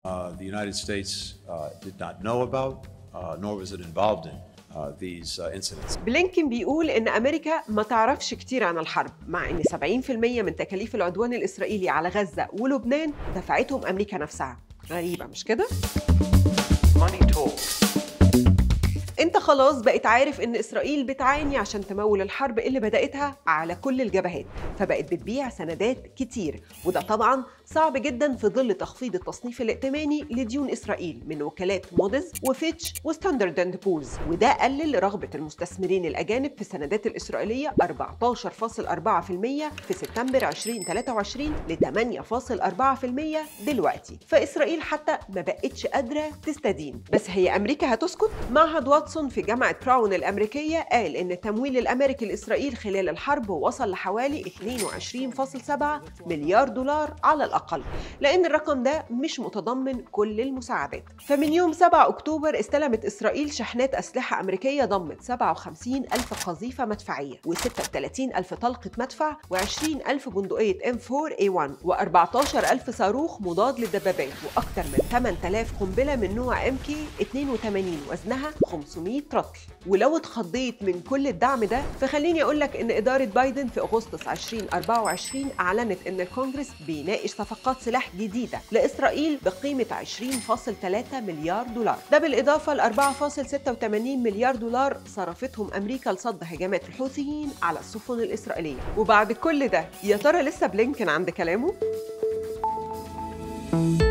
uh, the United States uh, did not know about, uh, nor was it involved in. Uh, these uh, incidents. بلينكن بيقول إن أمريكا ما تعرفش كتير عن الحرب مع إن 70% من تكاليف العدوان الإسرائيلي على غزة ولبنان دفعتهم أمريكا نفسها غريبة مش كده؟ Money Talks. انت خلاص بقيت عارف ان اسرائيل بتعاني عشان تمول الحرب اللي بداتها على كل الجبهات فبقت بتبيع سندات كتير وده طبعا صعب جدا في ظل تخفيض التصنيف الائتماني لديون اسرائيل من وكالات موديز وفيتش وستاندرد اند بولز وده قلل رغبه المستثمرين الاجانب في السندات الاسرائيليه 14.4% في سبتمبر 2023 ل 8.4% دلوقتي فاسرائيل حتى ما بقتش قادره تستدين بس هي امريكا هتسكت معهد واتسون في جامعه براون الامريكيه قال ان التمويل الامريكي لاسرائيل خلال الحرب وصل لحوالي 22.7 مليار دولار على الاقل لان الرقم ده مش متضمن كل المساعدات فمن يوم 7 اكتوبر استلمت اسرائيل شحنات اسلحه امريكيه ضمت 57 الف قذيفه مدفعيه و36 الف طلقه مدفع و20 الف بندقيه ام 4 اي 1 و14 الف صاروخ مضاد للدبابات واكثر من 8000 قنبله من نوع ام كي 82 وزنها 500 رطل ولو اتخضيت من كل الدعم ده فخليني اقول لك ان اداره بايدن في اغسطس 2024 اعلنت ان الكونجرس بيناقش صفقات سلاح جديده لاسرائيل بقيمه 20.3 مليار دولار ده بالاضافه ل 4.86 مليار دولار صرفتهم امريكا لصد هجمات الحوثيين على السفن الاسرائيليه وبعد كل ده يا ترى لسه بلينكن عند كلامه